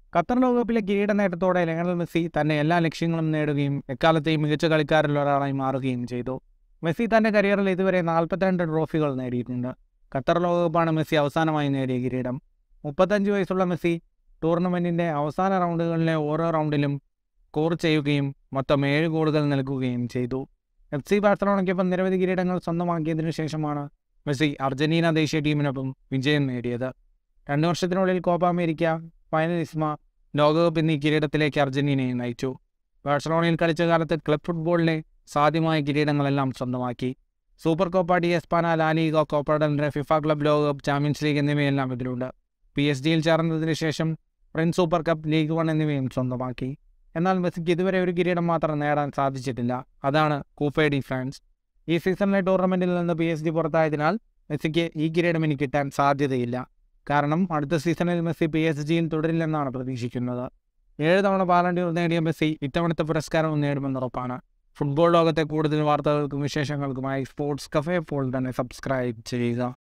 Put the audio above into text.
Qatar ലോകകപ്പിലെ കിരീട നേട്ടത്തോടെ Lionel Messi തന്റെ എല്ലാ ലക്ഷ്യങ്ങളും നേടുകയും എക്കാലത്തെയും മികച്ച കളിക്കാരിൽ ഒരാളായി മാറുകയും ചെയ്തു മെസ്സി തന്റെ കരിയറിൽ ഇതുവരെ നാൽപ്പത്തിരണ്ട് ട്രോഫികൾ നേടിയിട്ടുണ്ട് ഖത്തർ ലോകകപ്പാണ് മെസ്സി അവസാനമായി നേടിയ കിരീടം മുപ്പത്തഞ്ച് വയസ്സുള്ള മെസ്സി ടൂർണമെന്റിന്റെ അവസാന റൗണ്ടുകളിലെ ഓരോ റൗണ്ടിലും സ്കോർ ചെയ്യുകയും മൊത്തം ഏഴ് ഗോളുകൾ നൽകുകയും ചെയ്തു എഫ് സി ബാഴ്സലോണയ്ക്കൊപ്പം നിരവധി കിരീടങ്ങൾ സ്വന്തമാക്കിയതിനു ശേഷമാണ് മെസ്സി അർജന്റീന ദേശീയ ടീമിനൊപ്പം വിജയം നേടിയത് രണ്ടു വർഷത്തിനുള്ളിൽ കോപ്പ അമേരിക്ക ഫൈനലിസ്മ ലോകകപ്പ് എന്നീ കിരീടത്തിലേക്ക് അർജന്റീനയെ നയിച്ചു ബാഴ്സലോണയിൽ കളിച്ച കാലത്ത് ക്ലബ് ഫുട്ബോളിലെ സാധ്യമായ കിരീടങ്ങളെല്ലാം സ്വന്തമാക്കി Super Copa de España LaLiga Copa del Rey FIFA club ലോകകപ്പ് ചാമ്പ്യൻസ് ലീഗ് എന്നിവയെല്ലാം ഇതിലുണ്ട് പി എസ് ഡിയിൽ ചേർന്നതിന് ശേഷം French super cup league one എന്നിവയും സ്വന്തമാക്കി എന്നാൽ മെസ്സിക്ക് ഇതുവരെ ഒരു കിരീടം മാത്രം നേടാൻ സാധിച്ചിട്ടില്ല അതാണ് കൂപ്പെ ഡി ഫ്രാൻസ് ഈ സീസണിലെ ടൂർണമെന്റിൽ നിന്ന് പി എസ് ഡി പുറത്തായതിനാൽ മെസ്സിക്ക് ഈ കിരീടം ഇനി കിട്ടാൻ സാധ്യതയില്ല കാരണം അടുത്ത സീസണിൽ മെസ്സി പി എസ് ജിയിൽ തുടരില്ലെന്നാണ് പ്രതീക്ഷിക്കുന്നത് ഏഴ് തവണ പാലണ്ടിയർ നേടിയ മെസ്സി ഇത്തവണത്തെ പുരസ്കാരവും നേടുമെന്ന് ഉറപ്പാണ് ഫുട്ബോൾ ലോകത്തെ കൂടുതൽ വാർത്തകൾക്കും വിശേഷങ്ങൾക്കുമായി സ്പോർട്സ് കഫേ പോൾ തന്നെ സബ്സ്ക്രൈബ് ചെയ്യുക